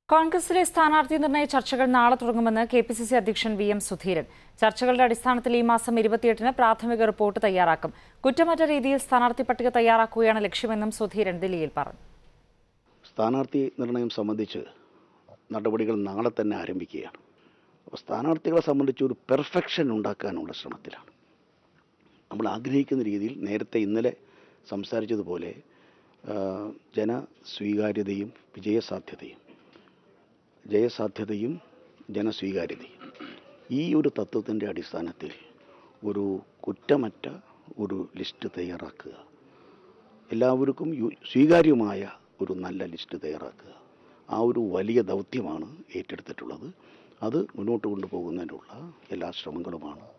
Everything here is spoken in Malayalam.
കോൺഗ്രസിലെ സ്ഥാനാർത്ഥി നിർണയ ചർച്ചകൾ നാളെ തുടങ്ങുമെന്ന് കെ പി സി സി അധ്യക്ഷൻ വി എം സുധീരൻ ചർച്ചകളുടെ അടിസ്ഥാനത്തിൽ ഈ മാസം ഇരുപത്തിയെട്ടിന് പ്രാഥമിക റിപ്പോർട്ട് തയ്യാറാക്കും കുറ്റമറ്റ രീതിയിൽ സ്ഥാനാർത്ഥി പട്ടിക തയ്യാറാക്കുകയാണ് ലക്ഷ്യമെന്നും സുധീരൻ ദില്ലിയിൽ പറഞ്ഞു സ്ഥാനാർത്ഥി നിർണയം സംബന്ധിച്ച് നടപടികൾ നാളെ തന്നെ ആരംഭിക്കുകയാണ് അപ്പോൾ സ്ഥാനാർത്ഥികളെ സംബന്ധിച്ച് ഒരു പെർഫെക്ഷൻ ഉണ്ടാക്കാനുള്ള ശ്രമത്തിലാണ് നമ്മൾ ആഗ്രഹിക്കുന്ന രീതിയിൽ നേരത്തെ ഇന്നലെ സംസാരിച്ചതുപോലെ ആ, ജനസ്വീകാര്യതയും വിജയസാധ്യതയും ജയസാധ്യതയും ജനസ്വീകാര്യതയും ഈ ഒരു തത്വത്തിൻ്റെ അടിസ്ഥാനത്തിൽ ഒരു കുറ്റമറ്റ ഒരു ലിസ്റ്റ് തയ്യാറാക്കുക എല്ലാവർക്കും യു- സ്വീകാര്യമായ ഒരു നല്ല ലിസ്റ്റ് തയ്യാറാക്കുക ആ ഒരു വലിയ ദൗത്യമാണ് ഏറ്റെടുത്തിട്ടുള്ളത് അത് മുന്നോട്ട് കൊണ്ടുപോകുന്നതിനുള്ള എല്ലാ ശ്രമങ്ങളുമാണ്